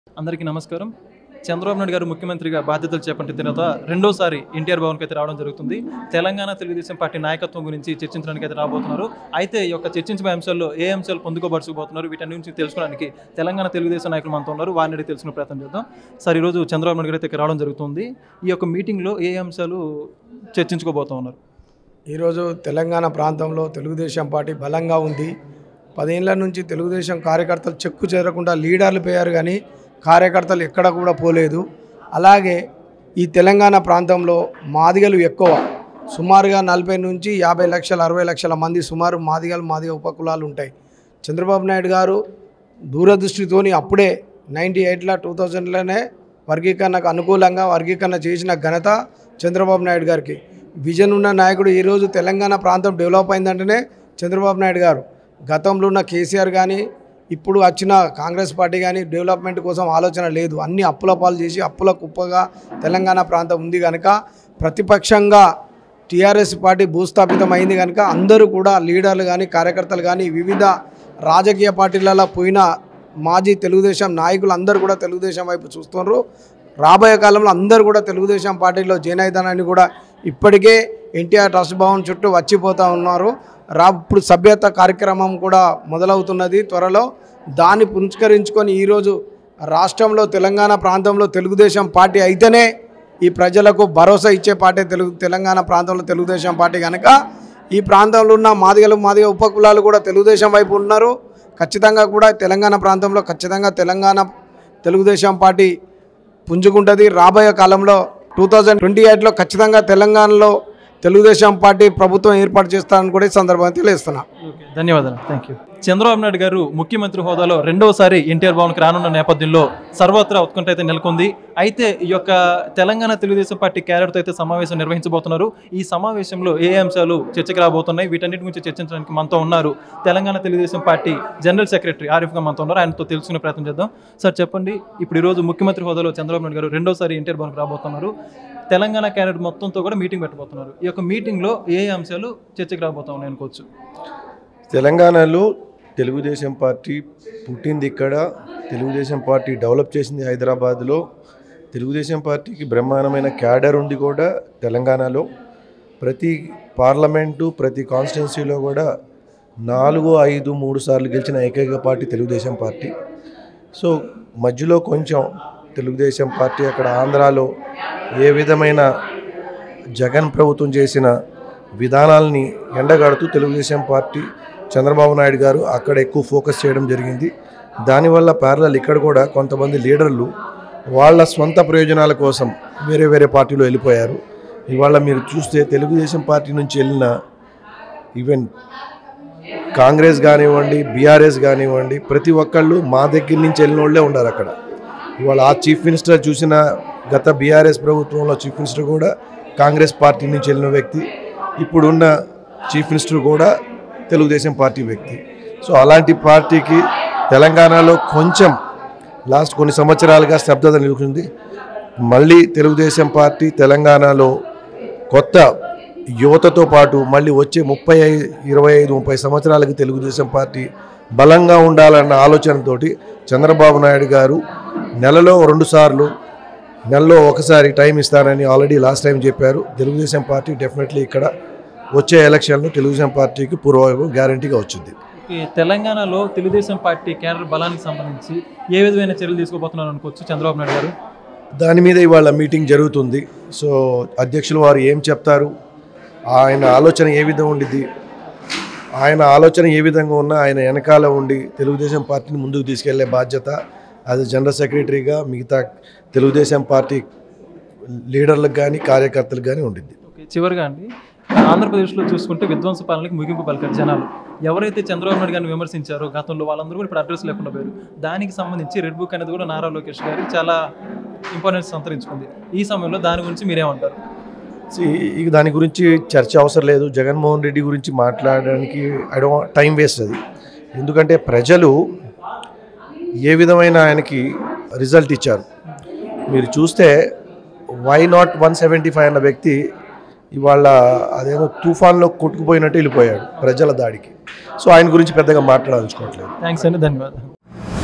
అందరికీ నమస్కారం చంద్రబాబు నాయుడు గారు ముఖ్యమంత్రిగా బాధ్యతలు చేపట్టిన తర్వాత రెండోసారి ఎన్టీఆర్ భవన్కి అయితే రావడం జరుగుతుంది తెలంగాణ తెలుగుదేశం పార్టీ నాయకత్వం గురించి చర్చించడానికి అయితే రాబోతున్నారు అయితే ఈ యొక్క చర్చించబోయే అంశాల్లో ఏ అంశాలు పొందుకోబడుచుకుపోతున్నారు వీటన్ని గురించి తెలుసుకోవడానికి తెలంగాణ తెలుగుదేశం నాయకులు మనతో ఉన్నారు వారిని అడిగి తెలుసుకునే ప్రయత్నం చేద్దాం సార్ ఈరోజు చంద్రబాబు నాయుడు గారు అయితే ఇక్కడ రావడం జరుగుతుంది ఈ యొక్క మీటింగ్లో ఏ అంశాలు చర్చించుకోబోతూ ఉన్నారు ఈరోజు తెలంగాణ ప్రాంతంలో తెలుగుదేశం పార్టీ బలంగా ఉంది పదేళ్ల నుంచి తెలుగుదేశం కార్యకర్తలు చెక్కు చేరకుండా లీడర్లు పోయారు కానీ కార్యకర్తలు ఎక్కడ కూడా పోలేదు అలాగే ఈ తెలంగాణ ప్రాంతంలో మాదిగలు ఎక్కువ సుమారుగా నలభై నుంచి యాభై లక్షల అరవై లక్షల మంది సుమారు మాదిగలు మాదిగ ఉపకులాలు ఉంటాయి చంద్రబాబు నాయుడు గారు దూరదృష్టితోని అప్పుడే నైంటీ ఎయిట్లో టూ థౌజండ్లోనే వర్గీకరణకు అనుకూలంగా వర్గీకరణ చేసిన ఘనత చంద్రబాబు నాయుడు గారికి విజన్ ఉన్న నాయకుడు ఈరోజు తెలంగాణ ప్రాంతం డెవలప్ అయిందంటేనే చంద్రబాబు నాయుడు గారు గతంలో ఉన్న కేసీఆర్ కానీ ఇప్పుడు వచ్చిన కాంగ్రెస్ పార్టీ కానీ డెవలప్మెంట్ కోసం ఆలోచన లేదు అన్ని అప్పుల పాలు చేసి అప్పుల కుప్పగా తెలంగాణ ప్రాంతం ఉంది కనుక ప్రతిపక్షంగా టీఆర్ఎస్ పార్టీ భూస్థాపితం అయింది కనుక అందరూ కూడా లీడర్లు కానీ కార్యకర్తలు కానీ వివిధ రాజకీయ పార్టీలలో పోయిన మాజీ తెలుగుదేశం నాయకులు అందరూ కూడా తెలుగుదేశం వైపు చూస్తున్నారు రాబోయే కాలంలో అందరూ కూడా తెలుగుదేశం పార్టీలో జాయిన్ అవుతానని కూడా ఇప్పటికే ఎన్టీఆర్ ట్రస్ట్ భవన్ చుట్టూ వచ్చిపోతూ ఉన్నారు రా ఇప్పుడు సభ్యత కార్యక్రమం కూడా మొదలవుతున్నది త్వరలో దాన్ని పురస్కరించుకొని ఈరోజు రాష్ట్రంలో తెలంగాణ ప్రాంతంలో తెలుగుదేశం పార్టీ అయితేనే ఈ ప్రజలకు భరోసా ఇచ్చే పార్టీ తెలుగు తెలంగాణ ప్రాంతంలో తెలుగుదేశం పార్టీ కనుక ఈ ప్రాంతంలో ఉన్న మాదిగలు మాదిగ ఉపకులాలు కూడా తెలుగుదేశం వైపు ఉన్నారు ఖచ్చితంగా కూడా తెలంగాణ ప్రాంతంలో ఖచ్చితంగా తెలంగాణ తెలుగుదేశం పార్టీ పుంజుకుంటుంది రాబోయే కాలంలో టూ థౌజండ్ ట్వంటీ ఎయిట్లో ఖచ్చితంగా తెలంగాణలో తెలుగుదేశం పార్టీ ప్రభుత్వం ఏర్పాటు చేస్తారని కూడా ఈ సందర్భంగా తెలియజేస్తున్నా ఓకే ధన్యవాదాలు థ్యాంక్ యూ చంద్రబాబు నాయుడు గారు ముఖ్యమంత్రి హోదాలో రెండవసారి ఎన్టీఆర్ భవన్కి రానున్న నేపథ్యంలో సర్వత్రా ఉత్కంఠ అయితే నెలకొంది అయితే ఈ యొక్క తెలంగాణ తెలుగుదేశం పార్టీ క్యాడర్తో అయితే సమావేశం నిర్వహించబోతున్నారు ఈ సమావేశంలో ఏ అంశాలు చర్చకు రాబోతున్నాయి వీటన్నిటి గురించి చర్చించడానికి మనతో ఉన్నారు Telangana Telugu Desam party general secretary ఆరిఫ్గా మనతో ఉన్నారు ఆయనతో తెలుసుకునే ప్రయత్నం చేద్దాం సార్ చెప్పండి ఇప్పుడు ఈరోజు ముఖ్యమంత్రి హోదాలో చంద్రబాబు నాయుడు గారు రెండోసారి ఎన్టీఆర్ భవన్కి రాబోతున్నారు తెలంగాణ క్యాడర్ మొత్తంతో కూడా మీటింగ్ పెట్టబోతున్నారు ఈ యొక్క మీటింగ్లో ఏ అంశాలు చర్చకు రాబోతా ఉన్నాయి అనుకోవచ్చు తెలంగాణలో తెలుగుదేశం పార్టీ పుట్టింది ఇక్కడ తెలుగుదేశం పార్టీ డెవలప్ చేసింది హైదరాబాద్లో తెలుగుదేశం పార్టీకి బ్రహ్మాండమైన క్యాడర్ ఉంది కూడా తెలంగాణలో ప్రతి పార్లమెంటు ప్రతి కాన్స్టిట్యున్సీలో కూడా నాలుగు ఐదు మూడు సార్లు గెలిచిన ఏకైక పార్టీ తెలుగుదేశం పార్టీ సో మధ్యలో కొంచెం తెలుగుదేశం పార్టీ అక్కడ ఆంధ్రాలో ఏ విధమైన జగన్ ప్రభుత్వం చేసిన విధానాల్ని ఎండగడుతూ తెలుగుదేశం పార్టీ చంద్రబాబు నాయుడు గారు అక్కడ ఎక్కువ ఫోకస్ చేయడం జరిగింది దానివల్ల ప్యారలల్ ఇక్కడ కూడా కొంతమంది లీడర్లు వాళ్ళ స్వంత ప్రయోజనాల కోసం వేరే వేరే పార్టీలో వెళ్ళిపోయారు ఇవాళ మీరు చూస్తే తెలుగుదేశం పార్టీ నుంచి వెళ్ళిన ఈవెన్ కాంగ్రెస్ కానివ్వండి బీఆర్ఎస్ కానివ్వండి ప్రతి ఒక్కళ్ళు మా దగ్గర నుంచి వెళ్ళిన వాళ్ళే ఉన్నారు అక్కడ ఇవాళ ఆ చీఫ్ మినిస్టర్ చూసిన గత బీఆర్ఎస్ ప్రభుత్వంలో చీఫ్ మినిస్టర్ కూడా కాంగ్రెస్ పార్టీ నుంచి వెళ్ళిన వ్యక్తి ఇప్పుడున్న చీఫ్ మినిస్టర్ కూడా తెలుగుదేశం పార్టీ వ్యక్తి సో అలాంటి పార్టీకి తెలంగాణలో కొంచెం లాస్ట్ కొన్ని సంవత్సరాలుగా స్తబ్దత నిలుస్తుంది మళ్ళీ తెలుగుదేశం పార్టీ తెలంగాణలో కొత్త యువతతో పాటు మళ్ళీ వచ్చే ముప్పై ఐ- ఇరవై ఐదు ముప్పై సంవత్సరాలకి తెలుగుదేశం పార్టీ బలంగా ఉండాలన్న ఆలోచనతోటి చంద్రబాబు నాయుడు గారు నెలలో రెండు సార్లు నెలలో ఒకసారి టైం ఇస్తానని ఆల్రెడీ లాస్ట్ టైం చెప్పారు తెలుగుదేశం పార్టీ డెఫినెట్లీ ఇక్కడ వచ్చే ఎలక్షన్లో తెలుగుదేశం పార్టీకి పూర్వవైపు గ్యారంటీగా వచ్చింది ఈ తెలంగాణలో తెలుగుదేశం పార్టీ కేడర్ బలానికి సంబంధించి ఏ విధమైన చర్యలు తీసుకోబోతున్నారు అనుకోవచ్చు చంద్రబాబు నాయుడు గారు దాని మీద ఇవాళ మీటింగ్ జరుగుతుంది సో అధ్యక్షులు వారు ఏం చెప్తారు ఆయన ఆలోచన ఏ విధంగా ఉండిద్ది ఆయన ఆలోచన ఏ విధంగా ఉన్నా ఆయన వెనకాల ఉండి తెలుగుదేశం పార్టీని ముందుకు తీసుకెళ్లే బాధ్యత అది జనరల్ సెక్రటరీగా మిగతా తెలుగుదేశం పార్టీ లీడర్లకు కానీ కార్యకర్తలకు కానీ ఉండిద్ది ఓకే చివరిగా అండి ఆంధ్రప్రదేశ్లో చూసుకుంటే విధ్వంస పాలనకి ముగింపు పలికారు జనాలు ఎవరైతే చంద్రబాబు నాయుడు గారిని విమర్శించారో గతంలో వాళ్ళందరూ కూడా ఇప్పుడు అడ్రస్ లేకుండా పోయారు దానికి సంబంధించి రెడ్ బుక్ అనేది కూడా నారా లోకేష్ గారు చాలా ఇంపార్టెన్స్ సంతరించుకుంది ఈ సమయంలో దాని గురించి మీరేమంటారు See, ఇక దాని గురించి చర్చ అవసరం లేదు జగన్మోహన్ రెడ్డి గురించి మాట్లాడడానికి ఐ డోంట్ టైం వేస్ట్ అది ఎందుకంటే ప్రజలు ఏ విధమైన ఆయనకి రిజల్ట్ ఇచ్చారు మీరు చూస్తే why not one seventy five అన్న వ్యక్తి ఇవాళ అదేదో తుఫాన్లో కొట్టుకుపోయినట్టు వెళ్ళిపోయాడు ప్రజల దాడికి సో ఆయన గురించి పెద్దగా మాట్లాడాలనుకోవట్లేదు థ్యాంక్స్ అండి ధన్యవాదాలు